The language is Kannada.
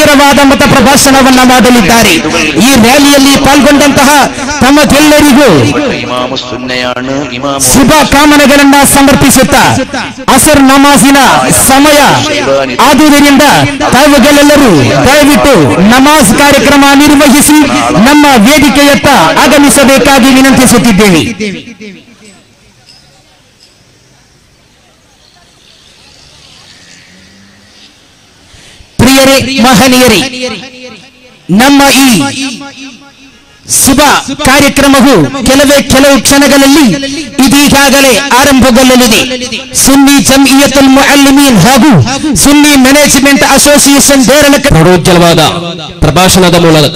ಗಂಭೀರವಾದ ಮತ ಪ್ರಭಾಷಣವನ್ನ ಮಾಡಲಿದ್ದಾರೆ ಈ ರ್ಯಾಲಿಯಲ್ಲಿ ಪಾಲ್ಗೊಂಡಂತಹ ತಮಗೆಲ್ಲರಿಗೂ ഇമാമു സുന്നയാണ് ഇമാമു ಶುಭ ಕಾಮನೆಗಳನ್ನ ಸಮರ್ಪಿಸುತ್ತಾ ಅಸರ್ ನಮಾಜಿನ ಸಮಯ ಆದುದರಿಂದ ತಾವುಗಳೆಲ್ಲರೂ ದಯವಿಟ್ಟು ನಮಾಜ್ ಕಾರ್ಯಕ್ರಮ ನಿರ್ವಹಿಸಿ ನಮ್ಮ ವೇದಿಕೆಯತ್ತ ಆಗಮಿಸಬೇಕಾಗಿ ವಿನಂತಿಸುತ್ತಿದ್ದೇವೆ ಪ್ರಿಯರೇ ಮಹನೀಯರೇ ನಮ್ಮ ಈ ಶುಭ ಕಾರ್ಯಕ್ರಮವು ಕೆಲವೇ ಕೆಲವು ಕ್ಷಣಗಳಲ್ಲಿ ಇದೀಗಾಗಲೇ ಆರಂಭಗೊಳ್ಳಲಿದೆ ಸುನ್ನಿ ಜಮ್ಇಯತುಲ್ ಮುಅಲ್ಲಿಮೀನ್ ಹಾಗೂ ಸುನ್ನಿ ಮ್ಯಾನೇಜ್ಮೆಂಟ್ ಅಸೋಸಿಯೇಷನ್ ದೇರಳ ಪ್ರೋಜ್ವಲವಾದ ಪ್ರಭಾಷಣದ ಮೂಲಕ